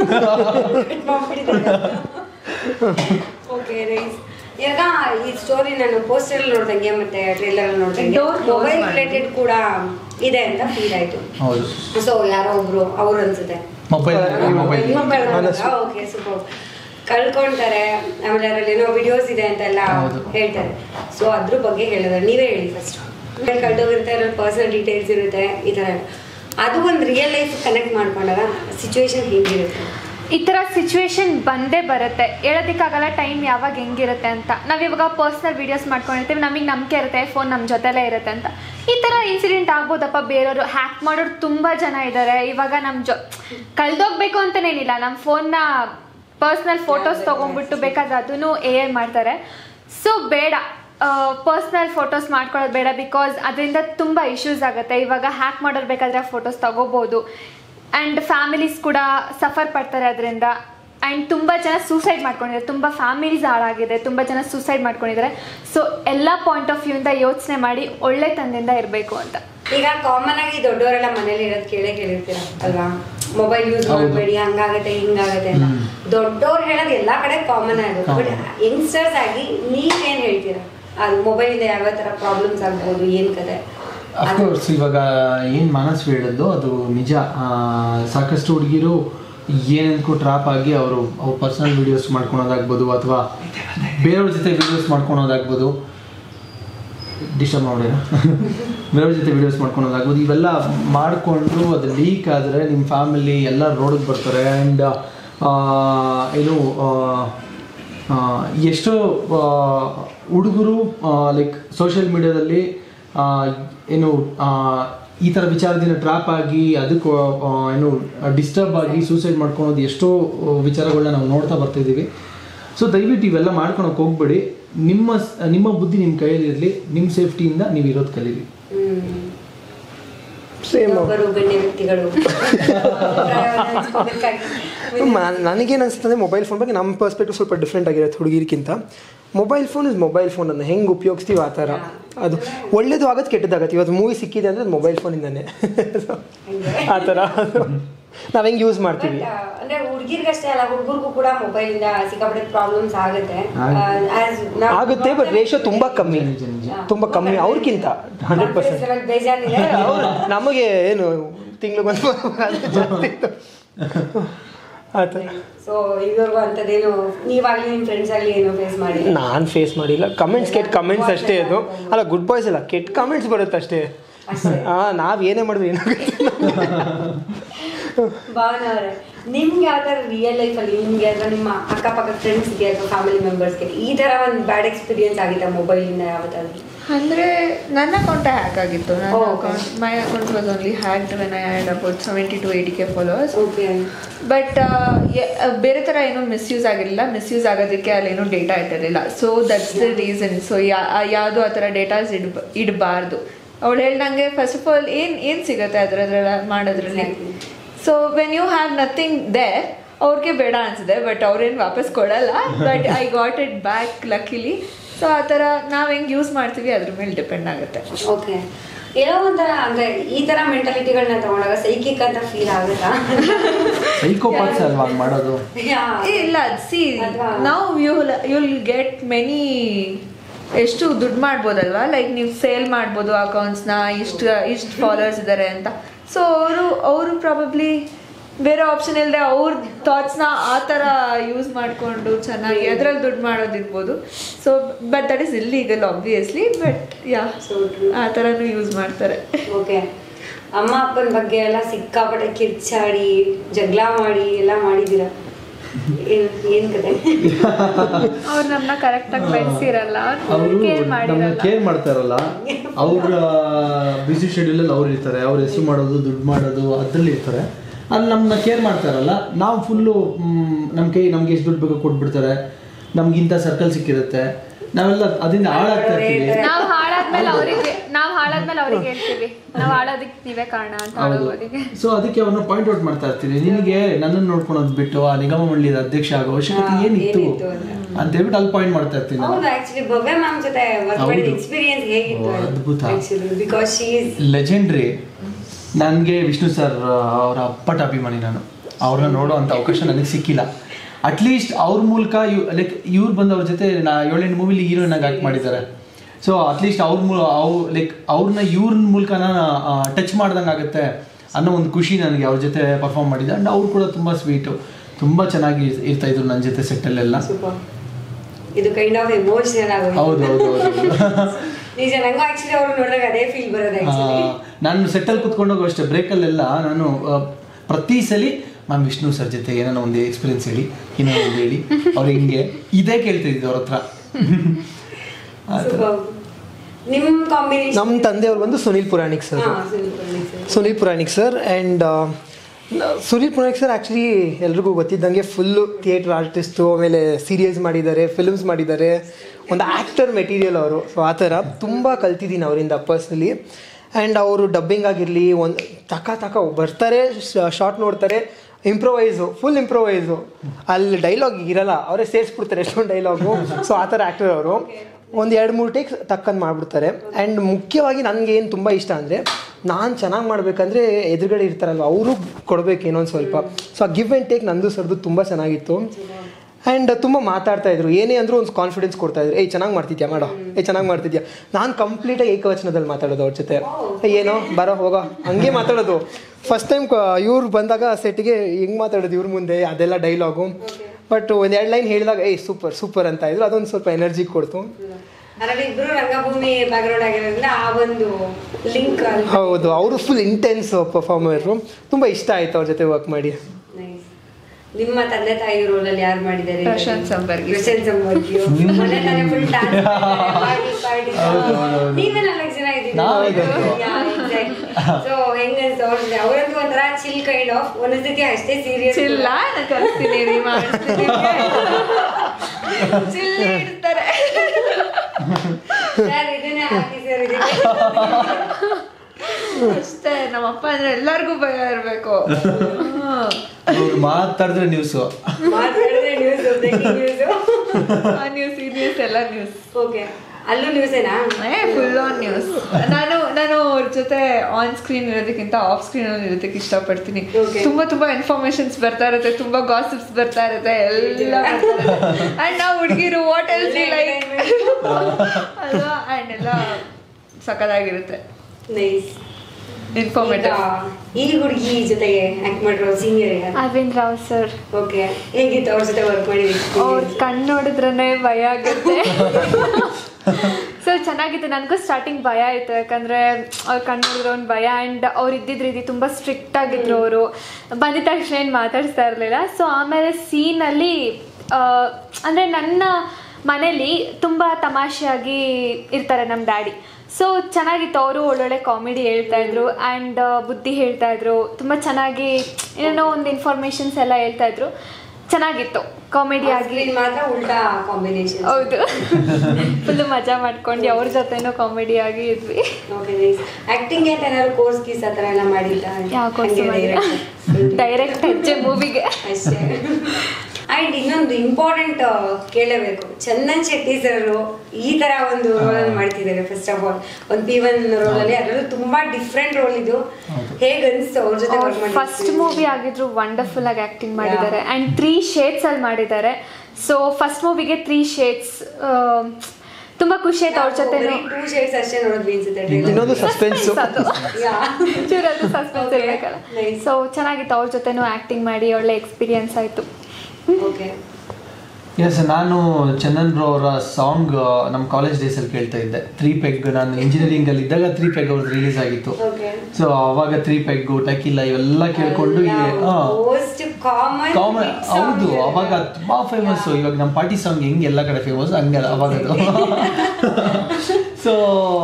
ಓಕೆ ರೈಸ್ ಈಗ ಈ ಸ್ಟೋರಿ ನಾನು ಪೋಸ್ಟರ್ ನೋಡ್ದಂಗೆ ಮತ್ತೆ ಟ್ರೇಲರ್ ನೋಡ್ದಂಗೆ Door close ಮೊಬೈಲ್ ಮಾಡಿ. ರಿಲೇಟೆಡ್ ಕೂಡ ಇದೆ ಅಂತ ಫೀಲ್ ಆಯ್ತು ಹೌದು ಸೊ ಯಾರೋ ಒಬ್ರು ಅವ್ರು ಅನ್ಸುತ್ತೆ ಮೊಬೈಲ್ ಮೊಬೈಲ್ ಓಕೆ ಸೂಪರ್ ಕಳ್ಕೊಂತಾರೆ ಆಮೇಲೆ ಅದ್ರಲ್ಲಿ ಏನೋ ವಿಡಿಯೋಸ್ ಇದೆ ಅಂತೆಲ್ಲ ಹೌದು. ಹೇಳ್ತಾರೆ ಸೊ ಅದ್ರ ಬಗ್ಗೆ ಹೇಳಿದ್ರೆ ನೀವೇ ಹೇಳಿ ಫಸ್ಟ್ ಕಳ್ದೋಗಿರುತ್ತೆ ಅದ್ರಲ್ಲಿ ಪರ್ಸನಲ್ ಡೀಟೇಲ್ಸ್ ಇರುತ್ತೆ ಈ ಥರ ಎಲ್ಲ. ಅದು ಒಂದು ರಿಯಲ್ ಲೈಫ್ ಕನೆಕ್ಟ್ ಮಾಡ್ಕೊಂಡಾಗ ಸಿಚುವೇಶನ್ ಹೇಗಿರುತ್ತೆ ಈ ಥರ ಸಿಚುವೇಶನ್ ಬಂದೇ ಬರುತ್ತೆ ಹೇಳೋದಕ್ಕಾಗಲ್ಲ ಟೈಮ್ ಯಾವಾಗ ಹೆಂಗಿರುತ್ತೆ ಅಂತ ನಾವು ಇವಾಗ ಪರ್ಸ್ನಲ್ ವೀಡಿಯೋಸ್ ಮಾಡ್ಕೊಂಡಿರ್ತೀವಿ ನಮಗೆ ನಂಬಿಕೆ ಇರುತ್ತೆ ಫೋನ್ ನಮ್ಮ ಜೊತೆಲೇ ಇರುತ್ತೆ ಅಂತ ಈ ಥರ ಇನ್ಸಿಡೆಂಟ್ ಆಗ್ಬೋದಪ್ಪ ಬೇರೆಯವರು ಹ್ಯಾಕ್ ಮಾಡೋರು ತುಂಬ ಜನ ಇದ್ದಾರೆ ಇವಾಗ ನಮ್ಮ ಜೊ ಕಳ್ದೋಗ್ಬೇಕು ಅಂತನೇನಿಲ್ಲ ನಮ್ಮ ಫೋನ್ನ ಪರ್ಸ್ನಲ್ ಫೋಟೋಸ್ ತೊಗೊಂಡ್ಬಿಟ್ಟು ಬೇಕಾದ್ರೆ ಅದನ್ನು ಎ ಐ ಮಾಡ್ತಾರೆ ಸೊ ಬೇಡ ಪರ್ಸ್ನಲ್ ಫೋಟೋಸ್ ಮಾಡ್ಕೊಳ್ಳೋದು ಬೇಡ ಬಿಕಾಸ್ ಅದರಿಂದ ತುಂಬ ಇಶ್ಯೂಸ್ ಆಗುತ್ತೆ ಇವಾಗ ಹ್ಯಾಕ್ ಮಾಡೋರು ಬೇಕಾದರೆ ಫೋಟೋಸ್ ತಗೋಬೋದು ಆ್ಯಂಡ್ ಫ್ಯಾಮಿಲೀಸ್ ಕೂಡ ಸಫರ್ ಪಡ್ತಾರೆ ಅದರಿಂದ ಆ್ಯಂಡ್ ತುಂಬ ಜನ ಸೂಸೈಡ್ ಮಾಡ್ಕೊಂಡಿದ್ದಾರೆ ತುಂಬ ಫ್ಯಾಮಿಲೀಸ್ ಹಾಳಾಗಿದೆ ತುಂಬ ಜನ ಸೂಸೈಡ್ ಮಾಡ್ಕೊಂಡಿದ್ದಾರೆ ಸೊ ಎಲ್ಲ ಪಾಯಿಂಟ್ ಆಫ್ ವ್ಯೂಯಿಂದ ಯೋಚನೆ ಮಾಡಿ ಒಳ್ಳೆ ತಂದಿಂದ ಇರಬೇಕು ಅಂತ ಈಗ ಕಾಮನ್ ಆಗಿ ದೊಡ್ಡವರೆಲ್ಲ ಮನೇಲಿ ಇರೋದು ಕೇಳೇ ಕೇಳಿರ್ತೀರ ಅಲ್ವಾ ಮೊಬೈಲ್ ಯೂಸ್ ಹೌದು. ಮಾಡಬೇಡಿ ಹಂಗಾಗತ್ತೆ ಹಿಂಗಾಗತ್ತೆ ಅಂತ ಹ್ಮ್. ದೊಡ್ಡವ್ರು ಹೇಳೋದು ಎಲ್ಲಾ ಕಡೆ ಕಾಮನ್ ಆಗೋದು ಬಟ್ ಹೌದು. ಯಂಗ್ಸ್ಟರ್ಸ್ ಆಗಿ ನೀವೇನ್ ಹೇಳ್ತೀರಾ ಅದು ಮೊಬೈಲಿಂದ ಯಾವ ತರ ಪ್ರಾಬ್ಲಮ್ಸ್ ಆಗ್ಬೋದು ಏನ್ ಕತೆ ಅಫ್ಕೋರ್ಸ್ ಇವಾಗ ಏನು ಮಾನಸ್ ಹೇಳಿದ್ದು ಅದು ನಿಜ ಆ, ಸಾಕಷ್ಟು ಹುಡುಗಿರು ಏನಂದ್ಕೂ ಟ್ರಾಪ್ ಆಗಿ ಅವರು ಅವ್ರ ಪರ್ಸನಲ್ ವೀಡಿಯೋಸ್ ಮಾಡ್ಕೊಳೋದಾಗ್ಬೋದು ಅಥವಾ ಬೇರೆಯವ್ರ ಜೊತೆ ವೀಡಿಯೋಸ್ ಮಾಡ್ಕೊಳೋದಾಗ್ಬೋದು ಡಿಸ್ಟರ್ಬ್ ಮಾಡಿ ಬೇರೆಯವ್ರ ಜೊತೆ ವೀಡಿಯೋಸ್ ಮಾಡ್ಕೊಳೋದಾಗ್ಬೋದು ಇವೆಲ್ಲ ಮಾಡಿಕೊಂಡು ಅದು ಲೀಕ್ ಆದರೆ ನಿಮ್ಮ ಫ್ಯಾಮಿಲಿ ಎಲ್ಲ ರೋಡಿಗೆ ಬರ್ತಾರೆ ಆ್ಯಂಡ್ ಏನು ಆ, ಆ, ಎಷ್ಟೋ ಹುಡುಗರು ಲೈಕ್ ಸೋಷಿಯಲ್ ಮೀಡಿಯಾದಲ್ಲಿ ಏನು ಆ, ಈ ಥರ ವಿಚಾರದಿಂದ ಟ್ರ್ಯಾಪ್ ಆಗಿ ಅದಕ್ಕೆ ಆ, ಏನು ಡಿಸ್ಟರ್ಬ್ ಆಗಿ ಸೂಸೈಡ್ ಮಾಡ್ಕೊಳೋದು ಎಷ್ಟೋ ವಿಚಾರಗಳನ್ನ ನಾವು ನೋಡ್ತಾ ಬರ್ತಿದ್ದೀವಿ ಸೊ ದಯವಿಟ್ಟು ಇವೆಲ್ಲ ಮಾಡ್ಕೊಳಕ್ಕೆ ಹೋಗ್ಬೇಡಿ ನಿಮ್ಮ ಸ್- ನಿಮ್ಮ ಬುದ್ಧಿ ನಿಮ್ಮ ಕೈಯಲ್ಲಿರಲಿ ನಿಮ್ಮ ಸೇಫ್ಟಿಯಿಂದ ನೀವು ಇರೋದು ಕಲೀರಿ ಸೇಮ್ ಒಬ್ಬರು ಗಣ್ಯ ವ್ಯಕ್ತಿಗಳು ಅಭಿಪ್ರಾಯವನ್ನ ಹಂಚ್ಕೊಬೇಕಾಗಿ. ನನಗೇನು ಅನಿಸ್ತಂದ್ರೆ ಮೊಬೈಲ್ ಫೋನ್ ಬಗ್ಗೆ ನಮ್ಮ ಪರ್ಸ್ಪೆಕ್ಟಿವ್ ಸ್ವಲ್ಪ ಡಿಫ್ರೆಂಟ್ ಆಗಿರುತ್ತೆ ಹುಡುಗಿರ್ಕಿಂತ ಮೊಬೈಲ್ ಫೋನ್ ಇಸ್ ಮೊಬೈಲ್ ಫೋನನ್ನು ಹೆಂಗೆ ಉಪಯೋಗಿಸ್ತೀವಿ ಆ ಥರ ಅದು ಒಳ್ಳೇದು ಆಗೋದು ಕೆಟ್ಟದಾಗತ್ತೆ ಇವತ್ತು ಮೂವಿ ಸಿಕ್ಕಿದೆ ಅಂದರೆ ಅದು ಮೊಬೈಲ್ ಫೋನಿಂದಾನೆ ಆ ಥರ ನಾವು ಹೆಂಗೆ ಯೂಸ್ ಮಾಡ್ತೀವಿ But, ಆ, ಅಂದ್ರೆ ಹುಡುಗಿರ್ಗಷ್ಟೇ ಅಲ್ಲ ಹುಡುಗರಿಗೂ ಕೂಡ ಮೊಬೈಲ್ ಇಂದ ಸಿಕ್ಕಾಪಟ್ಟೆ ಪ್ರಾಬ್ಲಮ್ಸ್ ಆಗುತ್ತೆ ಆಗುತ್ತೆ. ಆ, as ನಾವು ಆಗುತ್ತೆ ಬಟ್ ರೇಷೋ ತುಂಬ ಕಮ್ಮಿ ನಿಜ, ನಿಜ. ತುಂಬ ಕಮ್ಮಿ ಅವ್ರಿಗಿಂತ ಹಂಡ್ರೆಡ್ ಪರ್ಸೆಂಟ್ Confidence level ಬೇಜಾನಿದೆ ನಮಗೆ ಏನು ತಿಂಗಳು ಬಂದು ಜಾಸ್ತಿ ಇತ್ತು. ಆ ಥರ ಸೊ ಇದುವರೆಗೂ ಅಂಥದ್ದೇನು ನೀವಾಗ್ಲಿ ನಿಮ್ಮ ಫ್ರೆಂಡ್ಸ್ ಆಗಲಿ ಏನೋ ಫೇಸ್ ಮಾಡಿ ನಾನು ಫೇಸ್ ಮಾಡಿಲ್ಲ ಕಮೆಂಟ್ಸ್ ಕೆಟ್ಟ ಕಮೆಂಟ್ಸ್ ಅಷ್ಟೇ ಅದು ಅಲ್ಲ ಗುಡ್ ಬಾಯ್ಸ್ ಅಲ್ಲ ಕೆಟ್ಟ ಕಮೆಂಟ್ಸ್ ಬರುತ್ತೆ ಅಷ್ಟೇ ಹಾಂ ನಾವು ಏನೇ ಮಾಡಿದ್ರು ಏನಾಗುತ್ತೆ ಭಾವನ ಅವರೇ ನಿಮ್ಗೆ ಯಾವ ಥರ ರಿಯಲ್ ಲೈಫಲ್ಲಿ ನಿಮಗೆ ಅಥವಾ ನಿಮ್ಮ ಅಕ್ಕಪಕ್ಕ ಫ್ರೆಂಡ್ಸ್ಗೆ ಅಥವಾ ಫ್ಯಾಮಿಲಿ ಮೆಂಬರ್ಸ್ಗೆ ಈ ಥರ ಒಂದು ಬ್ಯಾಡ್ ಎಕ್ಸ್ಪೀರಿಯನ್ಸ್ ಆಗಿತ್ತ ಮೊಬೈಲಿಂದ ಯಾವ್ದಾದ್ರು ಅಂದ್ರೆ ನನ್ನ ಅಕೌಂಟ್ ಹ್ಯಾಕ್ ಆಗಿತ್ತು ನನ್ನ Oh, okay. Account my account was only hacked when I had about seventy to eighty K followers okay but ಬೇರೆ ಥರ ಏನೂ ಮಿಸ್ಯೂಸ್ ಆಗಿರಲಿಲ್ಲ ಮಿಸ್ಯೂಸ್ ಆಗೋದಕ್ಕೆ ಅಲ್ಲೇನೂ ಡೇಟಾ ಇಟ್ಟಿರಲಿಲ್ಲ so that's the reason so ಯಾವುದು ಆ ಥರ ಡೇಟಾಸ್ ಇಡ್ ಇಡಬಾರ್ದು ಅವಳು ಹೇಳ್ದಂಗೆ ಫಸ್ಟ್ ಆಫ್ ಆಲ್ ಏನು ಏನು ಸಿಗುತ್ತೆ ಅದರದ್ರೆಲ್ಲ ಮಾಡೋದ್ರಲ್ಲಿ so when you have nothing there ಅವ್ರಿಗೆ ಬೇಡ ಅನ್ಸಿದೆ ಬಟ್ ಅವ್ರೇನು ವಾಪಸ್ ಕೊಡಲ್ಲ but I got it back luckily so ಆ ಥರ ನಾವು ಹೆಂಗೆ ಯೂಸ್ ಮಾಡ್ತೀವಿ ಅದ್ರ ಮೇಲೆ ಡಿಪೆಂಡ್ ಆಗುತ್ತೆ ಓಕೆ ಏನೋ ಒಂಥರ ಅಂದ್ರೆ ಈ ತರ ಮೆಂಟಾಲಿಟಿಗಳನ್ನ ತಗೊಂಡಾಗ ಸೈಕಿಕ್ ಅಂತ ಫೀಲ್ ಆಗುತ್ತಾ ಸೈಕೋಪಾತ್ಸ್ ಅಲ್ವಾ ಹಂಗ್ ಮಾಡೋದು ಏ, ಇಲ್ಲ ಸಿ ಅಲ್ವಾ? ನಾವು ಯು ಯುಲ್ ಗೆಟ್ ಮೆನಿ ಎಷ್ಟು ದುಡ್ಡು ಮಾಡ್ಬೋದಲ್ವಾ ಲೈಕ್ ನೀವು ಸೇಲ್ ಮಾಡ್ಬೋದು ಅಕೌಂಟ್ಸ್ನ ಇಷ್ಟು ಇಷ್ಟು ಫಾಲೋವರ್ಸ್ ಇದ್ದಾರೆ ಅಂತ ಸೊ ಅವರು ಅವರು ಪ್ರಾಬಬ್ಲಿ ಬೇರೆ ಆಪ್ಷನ್ ಇಲ್ಲದೆ ಅವ್ರ ಥಾಟ್ಸ್ನ ಆ ಥರ ಯೂಸ್ ಮಾಡಿಕೊಂಡು ಚೆನ್ನಾಗಿ ಅದರಲ್ಲಿ ದುಡ್ಡು ಮಾಡೋದಿರ್ಬೋದು so but that is illegal obviously but yeah So true. ಆ ಥರನೂ ಯೂಸ್ ಮಾಡ್ತಾರೆ ಓಕೆ ಅಮ್ಮ ಅಪ್ಪನ ಬಗ್ಗೆ ಎಲ್ಲ ಸಿಕ್ಕಾಪಟ್ಟೆ ಕಿರ್ಚಾಡಿ ಜಗಳ ಮಾಡಿ ಎಲ್ಲ ಮಾಡಿದ್ದೀರಾ ಏನ್ ಏನ್ ಕತೆ ಅವ್ರು ನಮ್ಮನ್ನ ಕರೆಕ್ಟಾಗಿ ಬೆಳೆಸಿರಲ್ಲ ಅವರು ಕೇರ್ ನಮ್ಮನ್ನ ಮಾಡಿರಲ್ಲ ಕೇರ್ ಮಾಡ್ತಾರಲ್ಲ ಅವ್ರ ಬ್ಯುಸಿ ಶೆಡ್ಯೂಲಲ್ಲಿ ಅವ್ರು ಇರ್ತಾರೆ ಅವ್ರ ಹೆಸರು ಮಾಡೋದು ದುಡ್ಡು ಮಾಡೋದು ಅದ್ರಲ್ಲಿ ಇರ್ತಾರೆ ಅಲ್ಲಿ ನಮ್ಮನ್ನ ಕೇರ್ ಮಾಡ್ತಾರಲ್ಲ ನಾವು ಫುಲ್ಲು ನಮ್ಮ ಕೈ ನಮ್ಗೆ ಎಷ್ಟು ದುಡ್ಡು ಬೇಕೋ ಕೊಟ್ಬಿಡ್ತಾರೆ ನಮ್ಗೆ ಇಂಥ ಸರ್ಕಲ್ ಸಿಕ್ಕಿರುತ್ತೆ ನಾವೆಲ್ಲ ಅದರಿಂದ ಹಾಳಾಗ್ತಾ ಇರ್ತೀವಿ ನಾವು ಹಾಳಾದ್ಮೇಲೆ ಅವರಿಗೆ ನಾವು ಹಾಳಾದ್ಮೇಲೆ ಅವ್ರಿಗೆ ಹೇಳ್ತೀವಿ ನಾವು ಹಾಳೋದಕ್ಕೆ ನೀವೇ ಕಾರಣ ಅಂತ ಹೌದು ಹೇಳೋರಿಗೆ ಸೊ ಅದಕ್ಕೆ ಅವ್ರನ್ನ ಪಾಯಿಂಟ್ ಔಟ್ ಮಾಡ್ತಾ ಇರ್ತೀನಿ ನಿನಗೆ ನನ್ನನ್ನು ನೋಡ್ಕೊಳೋದು ಬಿಟ್ಟು ಆ ನಿಗಮ ಮಂಡಳಿಯ ಅಧ್ಯಕ್ಷ ಆಗೋ ಅವಶ್ಯಕತೆ ಏನಿತ್ತು ಏನಿತ್ತು ಅಂತ. ಅಂತ ಹೇಳ್ಬಿಟ್ಟು ಅಲ್ಲಿ ಪಾಯಿಂಟ್ ಮಾಡ್ತಾ ಇರ್ತೀನಿ ನಾನು. ಹೌದು ಆಕ್ಚುಲಿ ಭವ್ಯ ಮ್ಯಾಮ್ ಜೊತೆ ವರ್ಕ್ ಮಾಡಿದ ಹೌದು. ಎಕ್ಸ್ಪೀರಿಯನ್ಸ್ ಹೇಗಿತ್ತು ಓ, ಅದ್ಭುತ. Actually because she is legendary ನನಗೆ ವಿಷ್ಣು ಸರ್ ಅವರ ಅಪ್ಪಟ ಅಭಿಮಾನಿ ನಾನು ಅವ್ರನ್ನ ನೋಡೋ ಅಂತ ಅವಕಾಶ ನನಗೆ ಸಿಕ್ಕಿಲ್ಲ ಅಟ್ಲೀಸ್ಟ್ ಅವ್ರ ಮೂಲಕ ಇವ್ ಲೈಕ್ ಇವ್ರು ಬಂದು ಅವ್ರ ಜೊತೆ ನಾ ಏಳೆಂಟು ಮೂವಿಲಿ ಹೀರೋಯಿನ್ ಆಗಿ ಆಕ್ಟ್ ಮಾಡಿದ್ದಾರೆ ಸೊ ಅಟ್ಲೀಸ್ಟ್ ಅವ್ರ ಮೂ ಅವ್ ಲೈಕ್ ಅವ್ರನ್ನ ಇವ್ರ ಮೂಲಕ ನಾನು ಟಚ್ ಮಾಡ್ದಂಗೆ ಆಗುತ್ತೆ ಅನ್ನೋ ಒಂದು ಖುಷಿ ನನಗೆ ಅವ್ರ ಜೊತೆ ಪರ್ಫಾರ್ಮ್ ಮಾಡಿದ್ದೆ ಆ್ಯಂಡ್ ಅವ್ರು ಕೂಡ ತುಂಬ ಸ್ವೀಟು ತುಂಬ ಚೆನ್ನಾಗಿ ಇರ್- ಇರ್ತಾ ಇದ್ರು ನನ್ನ ಜೊತೆ ಸೆಟ್ಟಲ್ಲೆಲ್ಲ ಸೂಪರ್ ಇದು ಕೈಂಡ್ ಆಫ್ ಎಮೋಷನಲ್ ಆಗೋದು ಹೌದು ಹೌದು ಹೌದು ನಿಜ ನಂಗೂ ಆಕ್ಚುಲಿ ಅವ್ರು ನೋಡಿದಾಗ ಅದೇ ಫೀಲ್ ಬರೋದು ಆಕ್ಚುಲಿ ಆ, ನಾನು ಸೆಟ್ಟಲ್ಲಿ ಕುತ್ಕೊಂಡೋಗೋ ಅಷ್ಟೇ ಬ್ರೇಕಲ್ಲೆಲ್ಲ ನಾನು ಆ, ಪ್ರತಿ ಸಲಿ ಮ್ಯಾಮ್ ವಿಷ್ಣು ಸರ್ ಜೊತೆ ಏನಾನ ಒಂದು ಎಕ್ಸ್ಪೀರಿಯನ್ಸ್ ಹೇಳಿ ಏನೋ ಒಂದು ಹೇಳಿ ಅವ್ರು ಹಿಂಗೆ ಇದೇ ಕೇಳ್ತಿದ್ದೆ ಅವ್ರ ಹತ್ರ ಆ ಥರ. ಸೂಪರ್ ನಿಮ್ ಕಾಂಬಿನೇಷನ್ ನಮ್ಮ ತಂದೆಯವ್ರು ಬಂದು ಸುನಿಲ್ ಪುರಾಣಿಕ್ ಸರ್ ಹಾ super Sunil Puranik sir and Sunil Puranik sir actually ಎಲ್ರಿಗೂ ಗೊತ್ತಿದ್ದಂಗೆ ಫುಲ್ಲು ಥಿಯೇಟ್ರ್ ಆರ್ಟಿಸ್ಟು ಆಮೇಲೆ ಸೀರಿಯಲ್ಸ್ ಮಾಡಿದ್ದಾರೆ ಫಿಲ್ಮ್ಸ್ ಮಾಡಿದ್ದಾರೆ ಒಂದು ಆ್ಯಕ್ಟರ್ ಮೆಟೀರಿಯಲ್ ಅವರು ಸೊ ಆ ಥರ ತುಂಬ ಕಲ್ತಿದ್ದೀನಿ ಅವರಿಂದ ಪರ್ಸ್ನಲಿ ಆ್ಯಂಡ್ ಅವರು ಡಬ್ಬಿಂಗ್ ಆಗಿರಲಿ ಒಂದು ತಕ ತಕ ಬರ್ತಾರೆ ಶಾರ್ಟ್ ನೋಡ್ತಾರೆ ಇಂಪ್ರೊವೈಸು ಫುಲ್ ಇಂಪ್ರೊವೈಸು ಅಲ್ಲಿ ಡೈಲಾಗ್ ಇರಲ್ಲ ಅವರೇ ಸೇರಿಸ್ಬಿಡ್ತಾರೆ ಎಷ್ಟೊಂದು ಡೈಲಾಗು ಸೊ ಆ ಥರ ಆ್ಯಕ್ಟರ್ ಅವರು ಒಂದು ಎರಡು ಮೂರು ಟೇಕ್ಸ್ ಟಕ್ಕನ್ ಮಾಡಿಬಿಡ್ತಾರೆ ಆ್ಯಂಡ್ ಮುಖ್ಯವಾಗಿ ನನಗೆ ಏನು ತುಂಬ ಇಷ್ಟ ಅಂದರೆ ನಾನು ಚೆನ್ನಾಗಿ ಮಾಡಬೇಕಂದ್ರೆ ಎದುರುಗಡೆ ಇರ್ತಾರಲ್ವ ಅವರು ಕೊಡಬೇಕು ಏನೋ ಒಂದು ಸ್ವಲ್ಪ ಸೊ ಆ ಗಿವ್ ಆ್ಯಂಡ್ ಟೇಕ್ ನಂದು ಸರ್ದು ತುಂಬ ಚೆನ್ನಾಗಿತ್ತು ಆ್ಯಂಡ್ ತುಂಬ ಮಾತಾಡ್ತಾ ಇದ್ರು ಏನೇ ಅಂದರೂ ಒಂದು ಕಾನ್ಫಿಡೆನ್ಸ್ ಕೊಡ್ತಾ ಇದ್ರು ಏಯ್ ಚೆನ್ನಾಗಿ ಮಾಡ್ತಿದ್ಯಾ ಮಾಡೋ ಏಯ್ ಚೆನ್ನಾಗಿ ಮಾಡ್ತಿದ್ಯಾ ನಾನು ಕಂಪ್ಲೀಟಾಗಿ ಏಕವಚನದಲ್ಲಿ ಮಾತಾಡೋದು ಅವ್ರ ಜೊತೆ "ಏಯ್, ಏನೋ ಬರೋ ಹೋಗೋ ಹಂಗೆ ಮಾತಾಡೋದು ಫಸ್ಟ್ ಟೈಮ್ ಇವ್ರು ಬಂದಾಗ ಸೆಟ್ಗೆ ಹೆಂಗೆ ಮಾತಾಡೋದು ಇವ್ರ ಮುಂದೆ ಅದೆಲ್ಲ ಡೈಲಾಗು ಬಟ್ ಒಂದು ಎರಡು ಲೈನ್ ಹೇಳಿದಾಗ ಏಯ್ ಸೂಪರ್ ಸೂಪರ್ ಅಂತ ಇದ್ರು ಅದೊಂದು ಸ್ವಲ್ಪ ಎನರ್ಜಿ ಕೊಡ್ತು ಅದರಲ್ಲಿ ಇಬ್ರು ರಂಗಭೂಮಿ ಬ್ಯಾಕ್ಗ್ರೌಂಡ್ ಆಗಿರೋದ್ರಿಂದ ಆ ಒಂದು ಲಿಂಕ್ ಹೌದು ಅವರು ಫುಲ್ ಇಂಟೆನ್ಸ್ ಪರ್ಫಾರ್ಮರು ತುಂಬ ಇಷ್ಟ ಆಯ್ತು ಅವ್ರ ಜೊತೆ ವರ್ಕ್ ಮಾಡಿ ನಿಮ್ಮ ತಂದೆ ತಾಯಿ ರೋಲ್ ಅಲ್ಲಿ ಯಾರು ಮಾಡಿದ್ದಾರೆ ಪ್ರಶಾಂತ್ ಸಂಬರ್ಗಿ. ಪ್ರಶಾಂತ್ ಸಂಬರ್ಗಿ ಮೊನ್ನೆ ತಾನೇ ಫುಲ್ ಡಾನ್ಸ್ ಪಾರ್ಟಿ ಹೌದು, ಹೌದು, ಹೌದು. ನೀವೇ ನಾಲ್ಕು ಜನ ಇದ್ದೀವಿ ನಾವೇ ಸೊ ಹೆಂಗನ್ಸ ಅವ್ರ ಅವ್ರದ್ದು ಒಂಥರ ಚಿಲ್ ಕೈಂಡ್ ಆಫ್ ಒಂದೊಂದ್ಸತಿ ಅಷ್ಟೇ ಸೀರಿಯಸ್ ಚಿಲ್ಲ ನಾನು ಕಲಿಸ್ತೀನಿ ರೀ ಮಾಡಿಸ್ತೀನಿ ಚಿಲ್ಲ ಇಡ್ತಾರೆ ಸರ್ ಇದನ್ನೇ ಹಾಕಿ ಸರ್ ಇದಕ್ಕೆ ಅಷ್ಟೇ ನಮ್ಮಪ್ಪ ಅಂದ್ರೆ ಎಲ್ಲರಿಗೂ ಭಯ ಇರಬೇಕು ಅವ್ರು ಮಾತಾಡಿದ್ರೆ ನ್ಯೂಸು ಮಾತಾಡಿದ್ರೆ ನ್ಯೂಸ್ ಬ್ರೇಕಿಂಗ್ ನ್ಯೂಸ್ ನ್ಯೂಸ್ ಈ ನ್ಯೂಸ್ ಎಲ್ಲ ನ್ಯೂಸ್ ಓಕೆ ಅಲ್ಲೂ ನ್ಯೂಸೇನಾ ಏ ಫುಲ್ ಆನ್ ನ್ಯೂಸ್ ನಾನು ನಾನು ಅವ್ರ ಜೊತೆ ಆನ್ ಸ್ಕ್ರೀನ್ ಇರೋದಕ್ಕಿಂತ ಆಫ್ ಸ್ಕ್ರೀನ್ ಅಲ್ಲಿ ಇರೋದಕ್ಕೆ ಇಷ್ಟಪಡ್ತೀನಿ Okay. ತುಂಬಾ ತುಂಬಾ ಇನ್ಫಾರ್ಮೇಶನ್ಸ್ ಬರ್ತಾ ಇರುತ್ತೆ ತುಂಬಾ ಗಾಸಿಪ್ಸ್ ಬರ್ತಾ ಇರುತ್ತೆ ಎಲ್ಲ ಅಂಡ್ ನಾವು ಹುಡುಗಿರು ವಾಟ್ ಎಲ್ಸ್ ಲೈಕ್ ಅಲ್ವಾ ಅಂಡ್ ಎಲ್ಲ ಸಕ್ಕದಾಗಿರುತ್ತೆ ನೈಸ್ ಇನ್ಫಾರ್ಮೇಟಿವ್ ಈ ಹುಡುಗಿ ಜೊತೆಗೆ ಆಕ್ಟ್ ಮಾಡಿರೋ ಸೀನಿಯರ್ ಯಾರು ಅರವಿಂದ್ ರಾವ್ ಸರ್ ಓಕೆ ಹೇಗಿತ್ತು ಅವ್ರ ಜೊತೆ ವರ್ಕ್ ಅವ್ರ ಮಾಡಿದ್ರಿ ಕಣ್ಣು ನೋಡಿದ್ರೇ ಭಯ ಆಗುತ್ತೆ ಸೊ ಚೆನ್ನಾಗಿತ್ತು ನನಗೂ ಸ್ಟಾರ್ಟಿಂಗ್ ಭಯ ಆಯಿತು ಯಾಕಂದರೆ ಅವ್ರ ಕಣ್ಣು ನೋಡಿದ್ರೆ ಒಂದು ಭಯ ಆ್ಯಂಡ್ ಅವ್ರು ಇದ್ದಿದ್ದ ರೀತಿ ತುಂಬ ಸ್ಟ್ರಿಕ್ಟ್ ಆಗಿದ್ರು ಅವರು ಬಂದಿದ ತಕ್ಷಣ ಏನು ಮಾತಾಡಿಸ್ತಾ ಇರಲಿಲ್ಲ ಸೊ ಆಮೇಲೆ ಸೀನಲ್ಲಿ ಅಂದರೆ ನನ್ನ ಮನೇಲಿ ತುಂಬ ತಮಾಷೆಯಾಗಿ ಇರ್ತಾರೆ ನಮ್ಮ ಡ್ಯಾಡಿ ಸೊ ಚೆನ್ನಾಗಿತ್ತು ಅವರು ಒಳ್ಳೊಳ್ಳೆ ಕಾಮಿಡಿ ಹೇಳ್ತಾ ಇದ್ರು ಆ್ಯಂಡ್ ಬುದ್ಧಿ ಹೇಳ್ತಾ ಇದ್ರು ತುಂಬ ಚೆನ್ನಾಗಿ ಏನೇನೋ ಒಂದು ಇನ್ಫಾರ್ಮೇಷನ್ಸ್ ಎಲ್ಲ ಹೇಳ್ತಾ ಇದ್ರು ಚೆನ್ನಾಗಿತ್ತು ಕಾಮಿಡಿ ಆಗಿ ಸ್ಕ್ರೀನ್ ಮಾತ್ರ ಉಲ್ಟಾ ಕಾಂಬಿನೇಷನ್ ಹೌದು ಫುಲ್ ಮಜಾ ಮಾಡ್ಕೊಂಡು ಅವ್ರ ಜೊತೆನೂ ಕಾಮಿಡಿ ಆಗಿ ಇದ್ವಿ ಓಕೆ ನೈಸ್ ಆಕ್ಟಿಂಗ್ ಅಂತ ಏನಾದ್ರು ಕೋರ್ಸ್ ಗೀಸ್ ಆ ಥರ ಎಲ್ಲ ಮಾಡಿಲ್ಲ ಯಾವ ಕೋರ್ಸ್ ಡೈರೆಕ್ಟ್ ಹೆಜ್ಜೆ ಮೂವಿಗೆ ಅಷ್ಟೇ ಅಂಡ್ ಇನ್ನೊಂದು ಇಂಪಾರ್ಟೆಂಟ್ ಕೇಳಬೇಕು ಚಂದನ್ ಶೆಟ್ಟಿ ಸರ್ ಈ ತರ ಒಂದು ರೋಲ್ ಮಾಡ್ತಿದ್ದಾರೆ ಫಸ್ಟ್ ಆಫ್ ಆಲ್ ಒಂದು ಪಿ ಒನ್ ರೋಲ್ ಅಲ್ಲಿ ಅದರಲ್ಲೂ ತುಂಬಾ ಡಿಫ್ರೆಂಟ್ ರೋಲ್ ಇದು ಹೇಗ್ ಅನ್ಸ್ತು ಅವ್ರ ಜೊತೆ ವರ್ಕ್ ಮಾಡಿ ಫಸ್ಟ್ ಮೂವಿ ಆಗಿದ್ರು ವಂಡರ್ಫುಲ್ ಆಗಿ ಆಕ್ಟಿಂಗ್ ಮಾಡಿದ್ದಾರೆ ಆ್ಯಂಡ್ ತ್ರೀ ಶೇಡ್ಸ್ ಅಲ್ಲಿ ಮಾಡಿದ್ದಾರೆ ಸೊ ಫಸ್ಟ್ ಮೂವಿಗೆ ತ್ರೀ ಶೇಡ್ಸ್ ತುಂಬಾ ಖುಷಿ ಆಯ್ತು ಅವ್ರ ಜೊತೆ ಟೂ ಶೇಡ್ಸ್ ಅಷ್ಟೇ ನೋಡಿದ್ವಿ ಅನ್ಸುತ್ತೆ trailer. ಇನ್ನೊಂದು ಸಸ್ಪೆನ್ಸ್ Yeah. ಚೂರದು ಸಸ್ಪೆನ್ಸ್ Okay, ಇರ್ಬೇಕಲ್ಲ nice. ಸೊ ಚೆನ್ನಾಗಿತ್ತು ಅವ್ರ ಜೊತೆನೂ ಆಕ್ಟಿಂಗ್ ಮಾಡಿ ಒಳ್ಳೆ ಎಕ್ಸ್ಪೀರಿಯನ್ಸ್ ಆಯ್ತು Okay. ಎಸ್ ನಾನು ಚಂದನ್ ಬ್ರೋ ಅವರ ಸಾಂಗ್ ನಮ್ಮ ಕಾಲೇಜ್ ಡೇಸಲ್ಲಿ ಕೇಳ್ತಾ ಇದ್ದೆ ತ್ರೀ ಪೆಗ್ ನಾನು ಇಂಜಿನಿಯರಿಂಗ್ ಅಲ್ಲಿ ಇದ್ದಾಗ ತ್ರೀ ಪೆಗ್ ಅವ್ರದ್ದು ರಿಲೀಸ್ ಆಗಿತ್ತು Okay. ಸೊ ಅವಾಗ ತ್ರೀ ಪೆಗ್ ಟಕಿಲ್ಲ ಇವೆಲ್ಲ ಕೇಳ್ಕೊಂಡು ಇಲ್ಲಿ ಹಾ Most common common hit song ಹೌದು ಇದು. ಅವಾಗ ತುಂಬಾ ಫೇಮಸ್ ಇವಾಗ ನಮ್ಮ ಪಾರ್ಟಿ ಸಾಂಗ್ ಹೆಂಗ್ ಎಲ್ಲ ಕಡೆ ಫೇಮಸ್ ಹಂಗೆ ಅವಾಗ ಸೊ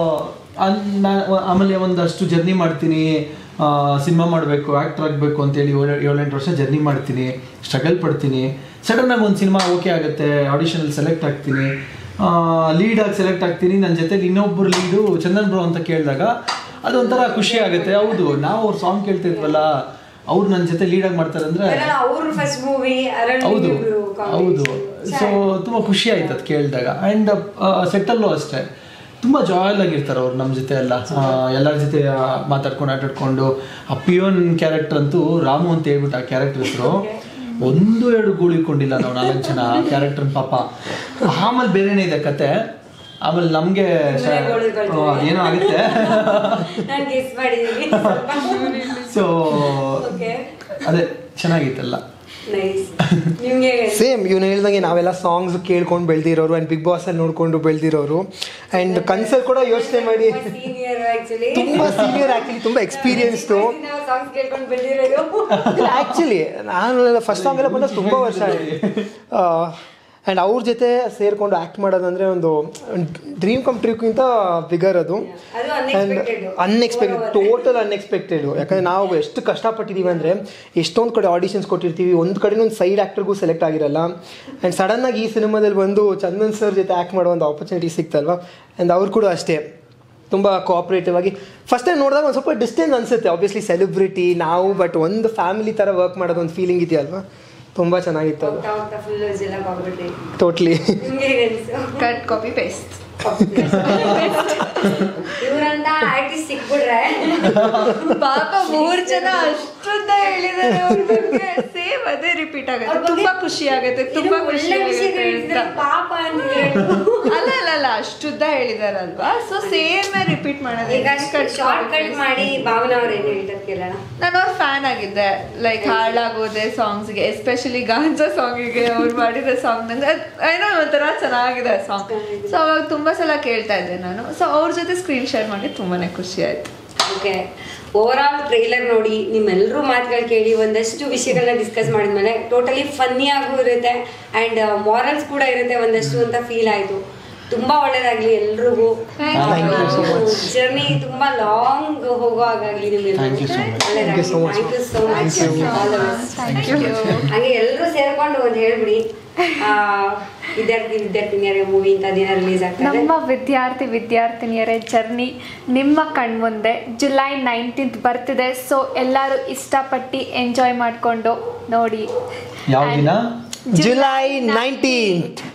ಆಮೇಲೆ ಒಂದಷ್ಟು ಜರ್ನಿ ಮಾಡ್ತೀನಿ ಸಿನಿಮಾ ಮಾಡಬೇಕು ಆ್ಯಕ್ಟರ್ ಆಗಬೇಕು ಅಂತೇಳಿ ಏಳು ಏಳೆಂಟು ವರ್ಷ ಜರ್ನಿ ಮಾಡ್ತೀನಿ ಸ್ಟ್ರಗಲ್ ಪಡ್ತೀನಿ ಸಡನ್ ಆಗಿ ಒಂದು ಸಿನಿಮಾ ಓಕೆ ಆಗುತ್ತೆ ಆಡಿಷನಲ್ಲಿ ಸೆಲೆಕ್ಟ್ ಆಗ್ತೀನಿ ಲೀಡ್ ಆಗಿ ಸೆಲೆಕ್ಟ್ ಆಗ್ತೀನಿ ನನ್ನ ಜೊತೆಲಿ ಇನ್ನೊಬ್ಬರು ಲೀಡು ಚಂದನ್ ಬ್ರೋ ಅಂತ ಕೇಳಿದಾಗ ಅದೊಂಥರ ಖುಷಿ ಆಗುತ್ತೆ ಹೌದು ನಾವು ಅವ್ರ ಸಾಂಗ್ ಕೇಳ್ತಿದ್ವಲ್ಲ ಅವ್ರು ನನ್ನ ಜೊತೆ ಲೀಡ್ ಆಗಿ ಮಾಡ್ತಾರೆ ಅಂದ್ರೆ ಅದ್ರಲ್ಲಿ ಅವ್ರ ಫಸ್ಟ್ ಮೂವಿ ಹೌದು ಹೌದು ಸೊ ತುಂಬಾ ಖುಷಿ ಆಯ್ತು ಅದು ಕೇಳಿದಾಗ ಆ್ಯಂಡ್ ಸೆಟ್ಟಲ್ಲೂ ಅಷ್ಟೇ ತುಂಬಾ ಜಾಯಲ್ ಆಗಿರ್ತಾರೆ ಅವ್ರು ನಮ್ಮ ಜೊತೆ ಎಲ್ಲ ಆ, ಎಲ್ಲರ ಜೊತೆ ಆ, ಮಾತಾಡ್ಕೊಂಡು ಆಟಾಡ್ಕೊಂಡು ಆ ಪಿಯೋನ್ ಕ್ಯಾರೆಕ್ಟರ್ ಅಂತೂ ರಾಮು ಅಂತ ಹೇಳ್ಬಿಟ್ಟು ಆ ಕ್ಯಾರೆಕ್ಟರ್ ಹೆಸರು ಒಂದು ಎರಡು ಗೂಳಿಕೊಂಡಿಲ್ಲ ನಾವು ನಾಲ್ಕು ಜನ ಆ ಕ್ಯಾರೆಕ್ಟರ್ ಪಾಪ ಆಮೇಲೆ ಬೇರೆನೇ ಇದೆ ಕತೆ ಆಮೇಲೆ ನಮಗೆ ಏನೋ ಆಗುತ್ತೆ ನಾನು ಗೆಸ್ ಮಾಡಿದ್ದೀನಿ ಸೊ ಓಕೆ ಅದೇ ಚೆನ್ನಾಗಿತ್ತಲ್ಲ ನೈಸ್ ನಿಮ್ಗೆ ಸೇಮ್ ಇವ್ನು ಹೇಳ್ದಂಗೆ ನಾವೆಲ್ಲ ಸಾಂಗ್ಸ್ ಕೇಳ್ಕೊಂಡು ಬೆಳೆದಿರೋರು ಆ್ಯಂಡ್ ಬಿಗ್ ಬಾಸ್ ಅಲ್ಲಿ ನೋಡ್ಕೊಂಡು ಬೆಳೆದಿರೋರು ಆ್ಯಂಡ್ ಕನ್ಸಲ್ ಕೂಡ ಯೋಚನೆ ಮಾಡಿ ಸೀನಿಯರ್ ಆಕ್ಚುಲಿ ತುಂಬಾ ಸೀನಿಯರ್ ಆಕ್ಚುಲಿ ತುಂಬಾ ಎಕ್ಸ್ಪೀರಿಯನ್ಸ್ಡು ಸಾಂಗ್ಸ್ ಕೇಳ್ಕೊಂಡು ಬೆಳೆದಿರೋದು ಆಕ್ಚುಲಿ ನಾನು ಫಸ್ಟ್ ಸಾಂಗ್ ಎಲ್ಲ ಬಂದಾಗ ತುಂಬಾ ವರ್ಷ ಆ್ಯಂಡ್ ಅವ್ರ ಜೊತೆ ಸೇರ್ಕೊಂಡು ಆ್ಯಕ್ಟ್ ಮಾಡೋದಂದ್ರೆ ಒಂದು ಡ್ರೀಮ್ ಕಮ್ ಟ್ರೀಕ್ಕಿಂತ ಬಿಗರ್ ಅದು ಅದು and unexpected. Unexpected total unexpected ಯಾಕಂದ್ರೆ ನಾವು ಎಷ್ಟು ಕಷ್ಟಪಟ್ಟಿದ್ದೀವಿ ಅಂದರೆ ಎಷ್ಟೊಂದು ಕಡೆ ಆಡಿಷನ್ಸ್ ಕೊಟ್ಟಿರ್ತೀವಿ ಒಂದು ಕಡೆ ಒಂದು ಸೈಡ್ ಆ್ಯಕ್ಟರ್ಗೂ ಸೆಲೆಕ್ಟ್ ಆಗಿರಲ್ಲ ಆ್ಯಂಡ್ ಸಡನ್ನಾಗಿ ಈ ಸಿನಿಮಾದಲ್ಲಿ ಬಂದು ಚಂದನ್ ಸರ್ ಜೊತೆ ಆ್ಯಕ್ಟ್ ಮಾಡೋ ಒಂದು ಆಪರ್ಚುನಿಟಿ ಸಿಕ್ತಲ್ವಾ ಆ್ಯಂಡ್ ಅವ್ರು ಕೂಡ ಅಷ್ಟೇ ತುಂಬ ಕೋಆಪ್ರೇಟಿವ್ ಆಗಿ ಫಸ್ಟ್ ಟೈಮ್ ನೋಡಿದಾಗ ಒಂದು ಸ್ವಲ್ಪ ಡಿಸ್ಟೆನ್ಸ್ ಅನಿಸುತ್ತೆ ಆಬ್ವಿಯಸ್ಲಿ ಸೆಲೆಬ್ರಿಟಿ ನಾವು ಬಟ್ ಒಂದು ಫ್ಯಾಮಿಲಿ ಥರ ವರ್ಕ್ ಮಾಡೋದು ಒಂದು ಫೀಲಿಂಗ್ ಇದೆಯಲ್ವಾ ತುಂಬ ಚೆನ್ನಾಗಿತ್ತು ಅದು ಹೋಗ್ತಾ ಹೋಗ್ತಾ ಫುಲ್ ಜನ ಕಾಗ್ಬಿಟ್ರಿ ಟೋಟ್ಲಿ ನಿಮ್ಗೆ ಹೇಗೆ ಅನ್ಸು ಕಟ್ ಕಾಪಿ ಪೇಸ್ಟ್ ಇವ್ರಂತ ಆರ್ಟಿಸ್ಟ್ ಸಿಕ್ಬಿಟ್ರೆ ಪಾಪ ಮೂರ್ ಜನ ಅಷ್ಟುದ್ದ ಹೇಳಿದ್ದಾರೆ ಅವ್ರ ಬಗ್ಗೆ ಸೇಮ್ ಅದೇ ರಿಪೀಟ್ ಆಗುತ್ತೆ ಅವ್ರ ಬಗ್ಗೆ ತುಂಬಾ ಖುಷಿ ಆಗುತ್ತೆ ತುಂಬಾ ಇದು ಖುಷಿ ಒಳ್ಳೆ ಆಗುತ್ತೆ ವಿಷಯಗಳು ಅಂತ ಇದ್ರೆ ಪಾಪ ಅಂತಿದ್ರೆ ಅಲ್ಲ ಅಲ್ಲ ಅಲ್ಲ ಅಷ್ಟುದ್ದ ಹೇಳಿದಾರಲ್ವಾ ಸೊ ಸೇಮ್ ರಿಪೀಟ್ ಮಾಡೋದು ಈಗ ಶಾರ್ಟ್ ಕಟ್ ಮಾಡಿ ಭಾವನಾ ಅವ್ರು ಏನು ಹೇಳ್ತಾರೆ ಕೇಳೋಣ ನಾನು ಅವ್ರ ಫ್ಯಾನ್ ಆಗಿದ್ದೆ ಲೈಕ್ ಹಾಳಾಗೋದೆ ಸಾಂಗ್ಸ್ಗೆ ಎಸ್ಪೆಷಲಿ ಗಾಂಜಾ ಸಾಂಗಿಗೆ ಅವ್ರು ಮಾಡಿರೋ ಸಾಂಗ್ ನಂಗೆ ಅದ್ ಏನೋ ಒಂಥರ ಚೆನ್ನಾಗಿದೆ ಸಾಂಗ್ ಸೊ ಅವಾಗ ತುಂಬಾ ಸಲ ಕೇಳ್ತಾ ಇದ್ದೆ ನಾನು ಸೊ ಅವ್ರ ಜೊತೆ ಸ್ಕ್ರೀನ್ ಶೇರ್ ಮಾಡಿ ತುಂಬಾನೇ ಖುಷಿ ಆಯ್ತು ಓಕೆ ಓವರ್ ಆಲ್ ಟ್ರೈಲರ್ ನೋಡಿ ನಿಮ್ಮೆಲ್ಲರೂ ಮಾತುಗಳು ಕೇಳಿ ಒಂದಷ್ಟು ವಿಷಯಗಳನ್ನ ಡಿಸ್ಕಸ್ ಮಾಡಿದ್ಮೇಲೆ ಟೋಟಲಿ ಫನ್ನಿ ಆಗು ಇರುತ್ತೆ ಆ್ಯಂಡ್ ಮಾರಲ್ಸ್ ಕೂಡ ಇರುತ್ತೆ ಒಂದಷ್ಟು ಅಂತ ಫೀಲ್ ಆಯಿತು ತುಂಬಾ ಒಳ್ಳೇದಾಗ್ಲಿ ಎಲ್ರಿಗೂ Thank you so much. Journey ತುಂಬಾ ಲಾಂಗ್ ಹೋಗೋ ಹಾಗಾಗ್ಲಿ Thank you so much. Thank you so much. Thank you so much ಹಾಗೆ ಎಲ್ಲರೂ ಸೇರ್ಕೊಂಡು ಒಂದು ಹೇಳ್ಬಿಡಿ ಆ, ವಿದ್ಯಾರ್ಥಿ ವಿದ್ಯಾರ್ಥಿನಿಯರ ಮೂವಿ ಅಂತ ದಿನ ರಿಲೀಸ್ ಆಗ್ತದೆ ನಮ್ಮ ವಿದ್ಯಾರ್ಥಿ ವಿದ್ಯಾರ್ಥಿನಿಯರೇ ಜರ್ನಿ ನಿಮ್ಮ ಕಣ್ಮುಂದೆ ಜುಲೈ ನೈನ್ಟೀನ್ತ್ ಬರ್ತಿದೆ ಸೊ ಎಲ್ಲರೂ ಇಷ್ಟಪಟ್ಟು ಎಂಜಾಯ್ ಮಾಡಿಕೊಂಡು ನೋಡಿ ಯಾವ ದಿನ ಜುಲೈ ನೈನ್ಟೀನ್ತ್